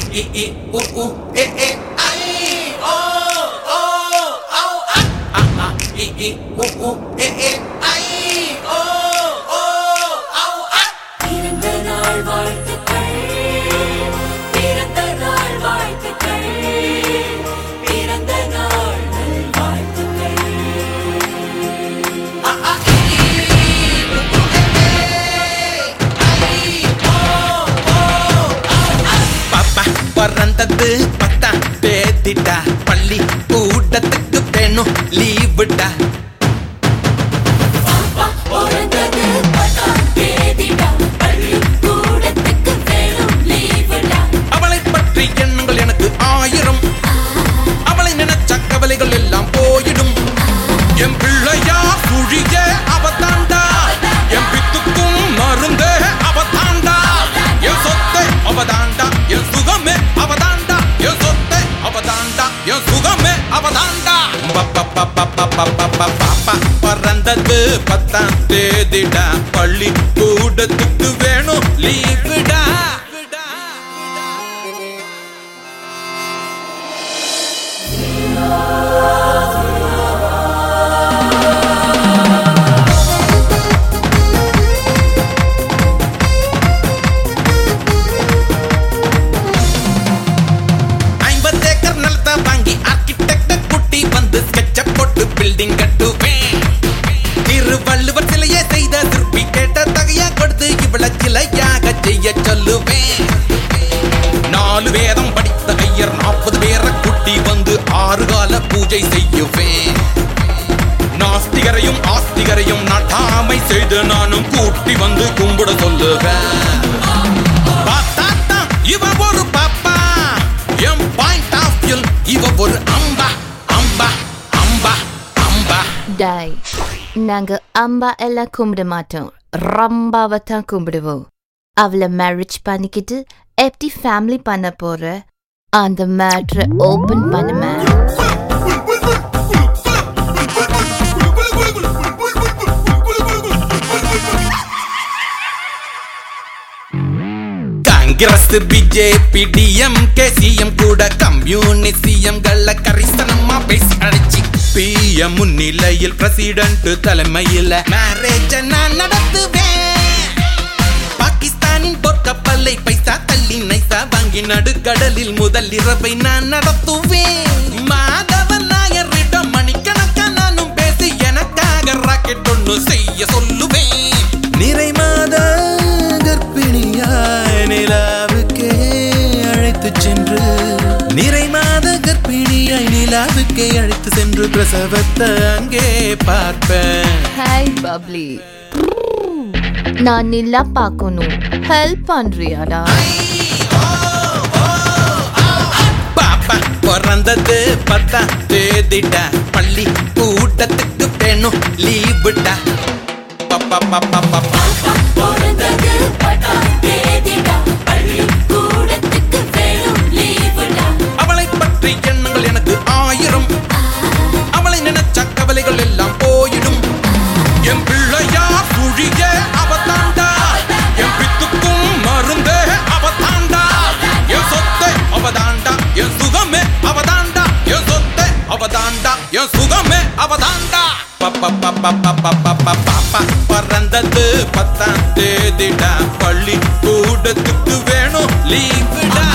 இ இ உ உ ஏ ஏ ஐ ஓ ஓ ஔ அ அ அ இ இ உ உ ஏ ஏ ஐ ஓ ஓ ஔ அ பிறந்த நாள் வாழ்த்துக்கள் பிறந்த நாள் வாழ்த்துக்கள் பிறந்த நாள் நல்வாழ்த்துக்கள் அ அ இ இ உ உ ஏ ஏ ஐ ஓ ஓ ஔ அ பாப்பா பிறந்தது பத்தாம் தேதிடா பள்ளி கூட்டத்துக்கு வேணும் லீவுடா பாப்பா பிறந்தது பத்தாம் தேதிடா பள்ளிக்கூடத்துக்கு வேணும் லீவுடா அவளை பற்றி எண்ணங்கள் எனக்கு ஆயிரம் அவளை நினைச்ச கவலைகள் எல்லாம் போயிடும் என் பிள்ளையா சுழிய அவதாண்டா என் பித்துக்கும் மருந்தே அவதாண்டா என் சொத்தை அவதாண்டா என் சுகமே அவதாண்டா என் சொத்தை அவதாண்டா என் சுகமே அவதாண்டா பாப்பா பிறந்தது பத்தாம் தேதிடா பள்ளி கூடத்துக்கு வேணும் லீவுடா ஐம்பது ஏக்கர் நிலத்தை வாங்கி ஆர்கிடெக்ட குட்டி வந்து ஸ்கெட்ச போட்டு பில்டிங் கட்டுவேன் திருவள்ளுவர் சிலையை செய்த சிற்பி கேட்ட தகையா கொடுத்து இவ்வளவு சிலையாக செய்ய சொல்லுவேன் நாலு வேதம் படித்த ஐயர் நாற்பது பேரை குட்டி வந்து ஆறு கால பூஜை செய்யுவேன் நாஸ்திகரையும் ஆஸ்திகரையும் நாட்டாமை செய்து நானும் கூட்டி வந்து கும்பிட சொல்லுவேன் பார்த்தாத்தான் இவ ஒரு பாப்பா என் பாயிண்ட் ஆஃப் வியூ இவ ஒரு அம்பா அம்பா அம்பா அம்பா டாய் நாங்க அம்பா எல்லாம் கும்பிட மாட்டோம் ரம்பாவை தான் கும்பிடுவோம் அவளை மேரேஜ் பண்ணிக்கிட்டு எப்படி ஃபேமிலி பண்ண போற அந்த மேட்ரை ஓபன் பண்ணுமே காங்கிரஸ் பிஜேபி டிஎம்கே சிஎம் கூட கம்யூனிஸ்ட் சிஎம் கள கரிசனமா பேசி அழைச்சி பிஎம் முன்னிலையில் பிரசிடென்ட் தலைமையில் மேரேஜ் நான் நடத்துவேன் பாகிஸ்தானின் போர்க்கப்பலை பைசா தள்ளி நைசா வாங்கி நடுக்கடலில் முதல் இரவை நான் நடத்துவேன் மாதவன் நாயரிடம் மணிக்கணக்கா நானும் பேசி எனக்காக ராக்கெட் ஒண்ணு செய்ய சொல்லுவேன் நிறை மாத கர்ப்பிணியாய் நிலாவுக்கே அழைத்து சென்று நிறை மாத கர்ப்பிணியாய் நிலாவுக்கே அழைத்து சென்று பிரசவத்தை அங்கே பார்ப்பேன் ஹாய் பப்ளி நான் நில்லா பார்க்கணும் ஹெல்ப் பண்றியாடா பாப்பா பிறந்தது பத்தாம் தேதிடா பள்ளி கூட்டத்துக்கு வேணும் லீவுடா பாப்பா பாப்பா பாப்பா பிறந்தது பத்தாம் தேதிடா பள்ளிக்கூடத்துக்கு வேணும் லீவுடா அவளை பற்றி எண்ணங்கள் எனக்கு ஆயிரம் அவளை நினைச்ச கவலைகள் எல்லாம் போயிடும் என் பிள்ளையா சுழிய அவதாண்டா என் பித்துக்கும் மருந்தே அவதாண்டா என் சொத்தை அவதாண்டா என் சுகமே அவதாண்டா என் சொத்தை அவதாண்டா என் சுகமே அவதாண்டா பாப்பா பாப்பா பாப்பா பாப்பா பாப்பா பிறந்தது பத்தாம் தேதிடா பள்ளி கூடத்துக்கு வேணும் லீவுடா